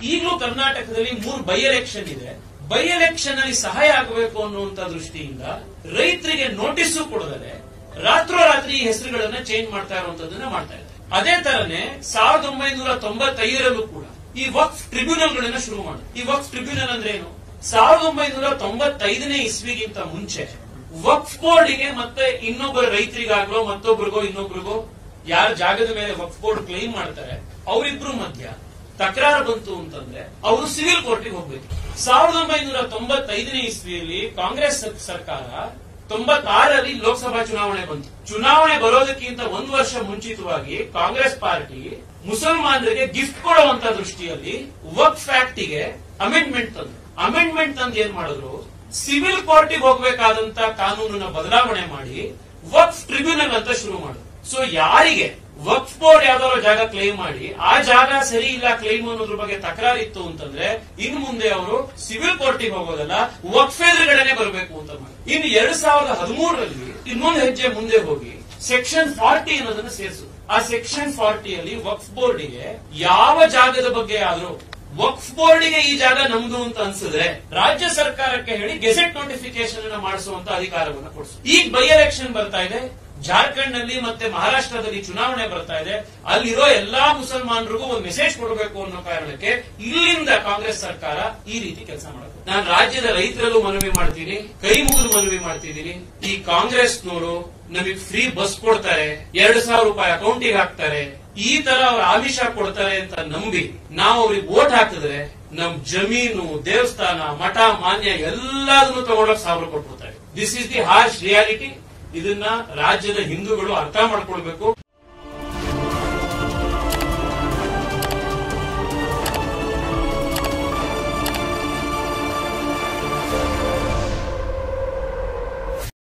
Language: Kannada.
ಈಗಲೂ ಕರ್ನಾಟಕದಲ್ಲಿ ಮೂರು ಬೈ ಎಲೆಕ್ಷನ್ ಇದೆ ಬೈ ಎಲೆಕ್ಷನ್ ಅಲ್ಲಿ ಸಹಾಯ ಆಗಬೇಕು ಅನ್ನುವಂತ ದೃಷ್ಟಿಯಿಂದ ರೈತರಿಗೆ ನೋಟಿಸ್ ಕೊಡದಲೆ ರಾತ್ರೋರಾತ್ರಿ ಈ ಹೆಸರುಗಳನ್ನ ಚೇಂಜ್ ಮಾಡ್ತಾ ಇರುವಂತದನ್ನ ಮಾಡ್ತಾ ಇದ್ದಾರೆ ಅದೇ ತರನೇ ಸಾವಿರದ ಒಂಬೈನೂರ ತೊಂಬತ್ತೈದರಲ್ಲೂ ಕೂಡ ಈ ವಕ್ಫ್ ಟ್ರಿಬ್ಯುನಲ್ ಗಳನ್ನ ಶುರು ಮಾಡಿದ್ರು ಈ ವಕ್ಫ್ ಟ್ರಿಬ್ಯುನಲ್ ಅಂದ್ರೆ ಏನು ಸಾವಿರದ ಒಂಬೈನೂರ ತೊಂಬತ್ತೈದನೇ ಇಸ್ವಿಗಿಂತ ಮುಂಚೆ ವಕ್ಫ್ ಬೋರ್ಡ್ಗೆ ಮತ್ತೆ ಇನ್ನೊಬ್ಬರ ರೈತರಿಗಾಗ್ಲೋ ಮತ್ತೊಬ್ಬರಿಗೋ ಇನ್ನೊಬ್ರಿಗೋ ಯಾರ ಜಾಗದ ಮೇಲೆ ವಕ್ಫ್ ಬೋರ್ಡ್ ಕ್ಲೈಮ್ ಮಾಡ್ತಾರೆ ಅವರಿಬ್ರು ಮಧ್ಯ ತಕರಾರು ಬಂತು ಅಂತಂದ್ರೆ ಅವರು ಸಿವಿಲ್ ಕೋರ್ಟ್ಗೆ ಹೋಗ್ಬೇಕು ಸಾವಿರದ ಒಂಬೈನೂರ ತೊಂಬತ್ತೈದನೇ ಇಸ್ವಿಯಲ್ಲಿ ಕಾಂಗ್ರೆಸ್ ಸರ್- ಸರ್ಕಾರ ತೊಂಬತ್ತಾರರಲ್ಲಿ ಲೋಕಸಭಾ ಚುನಾವಣೆ ಬಂತು ಚುನಾವಣೆ ಬರೋದಕ್ಕಿಂತ ಒಂದು ವರ್ಷ ಮುಂಚಿತವಾಗಿ ಕಾಂಗ್ರೆಸ್ ಪಾರ್ಟಿ ಮುಸಲ್ಮಾನರಿಗೆ ಗಿಫ್ಟ್ ಕೊಡುವಂತ ದೃಷ್ಟಿಯಲ್ಲಿ ವಕ್ಫ್ ಗೆ ಅಮೆಂಡ್ಮೆಂಟ್ ತಂದ್ರು ಅಮೆಂಡ್ಮೆಂಟ್ ತಂದು ಏನ್ ಮಾಡಿದ್ರು ಸಿವಿಲ್ ಕೋರ್ಟಿಗೆ ಹೋಗ್ಬೇಕಾದಂತ ಕಾನೂನನ್ನ ಬದಲಾವಣೆ ಮಾಡಿ ವಕ್ಫ್ ಟ್ರಿಬ್ಯುನಲ್ ಅಂತ ಶುರು ಮಾಡಿದ್ರು ಸೊ ಯಾರಿಗೆ ವಕ್ಫ್ ಬೋರ್ಡ್ ಯಾವ್ದಾದ್ರು ಜಾಗ ಕ್ಲೈಮ್ ಮಾಡಿ ಆ ಜಾಗ ಸರಿ ಇಲ್ಲ ಕ್ಲೈಮ್ ಅನ್ನೋದ್ರ ಬಗ್ಗೆ ತಕರಾರಿತ್ತು ಅಂತಂದ್ರೆ ಇನ್ನು ಮುಂದೆ ಅವರು ಸಿವಿಲ್ ಕೋರ್ಟಿಗೆ ಹೋಗೋದಲ್ಲ ವಕ್ಫ್ ಎದುರುಗಡೆನೆ ಬರಬೇಕು ಅಂತ ಮಾಡಿ ಇನ್ನು ಎರಡ್ ಸಾವಿರದ ಹದಿಮೂರರಲ್ಲಿ ಇನ್ನೊಂದು ಹೆಜ್ಜೆ ಮುಂದೆ ಹೋಗಿ ಸೆಕ್ಷನ್ ಫಾರ್ಟಿ ಅನ್ನೋದನ್ನ ಸೇರಿಸು ಆ ಸೆಕ್ಷನ್ ಫಾರ್ಟಿಯಲ್ಲಿ ವಕ್ಫ್ ಬೋರ್ಡಿಗೆ ಯಾವ ಜಾಗದ ಬಗ್ಗೆ ಆದ್ರೂ ವಕ್ಫ್ ಬೋರ್ಡ್ಗೆ ಈ ಜಾಗ ನಮ್ದು ಅಂತ ಅನ್ಸಿದ್ರೆ ರಾಜ್ಯ ಸರ್ಕಾರಕ್ಕೆ ಹೇಳಿ ಗೆಜೆಟ್ ನೋಟಿಫಿಕೇಶನ್ ಅನ್ನ ಮಾಡಿಸುವಂತ ಅಧಿಕಾರವನ್ನ ಕೊಡಿಸು ಈಗ ಬೈ ಎಲೆಕ್ಷನ್ ಬರ್ತಾ ಇದೆ ಜಾರ್ಖಂಡ್ ನಲ್ಲಿ ಮತ್ತೆ ಮಹಾರಾಷ್ಟ್ರದಲ್ಲಿ ಚುನಾವಣೆ ಬರ್ತಾ ಇದೆ ಅಲ್ಲಿರೋ ಎಲ್ಲಾ ಮುಸಲ್ಮಾನರಿಗೂ ಒಂದು ಮೆಸೇಜ್ ಕೊಡಬೇಕು ಅನ್ನೋ ಕಾರಣಕ್ಕೆ ಇಲ್ಲಿಂದ ಕಾಂಗ್ರೆಸ್ ಸರ್ಕಾರ ಈ ರೀತಿ ಕೆಲಸ ಮಾಡಬೇಕು ನಾನು ರಾಜ್ಯದ ರೈತರಲ್ಲೂ ಮನವಿ ಮಾಡ್ತೀನಿ ಕೈ ಮುಗಿದು ಮನವಿ ಮಾಡ್ತಿದ್ದೀನಿ ಈ ಕಾಂಗ್ರೆಸ್ನವರು ನಮಗೆ ಫ್ರೀ ಬಸ್ ಕೊಡ್ತಾರೆ ಎರಡು ಸಾವಿರ ರೂಪಾಯಿ ಅಕೌಂಟಿಗೆ ಹಾಕ್ತಾರೆ ಈ ತರ ಅವ್ರ ಆಮಿಷ ಕೊಡ್ತಾರೆ ಅಂತ ನಂಬಿ ನಾವು ಅವ್ರಿಗೆ ವೋಟ್ ಹಾಕಿದ್ರೆ ನಮ್ ಜಮೀನು ದೇವಸ್ಥಾನ ಮಠ ಮಾನ್ಯ ಎಲ್ಲದನ್ನು ತಗೊಂಡೋಗಿ ಸಾವಿರ ಕೊಟ್ಬಿಡ್ತಾರೆ this is the harsh reality ಇದನ್ನ ರಾಜ್ಯದ ಹಿಂದೂಗಳು ಅರ್ಥ ಮಾಡ್ಕೊಳ್ಬೇಕು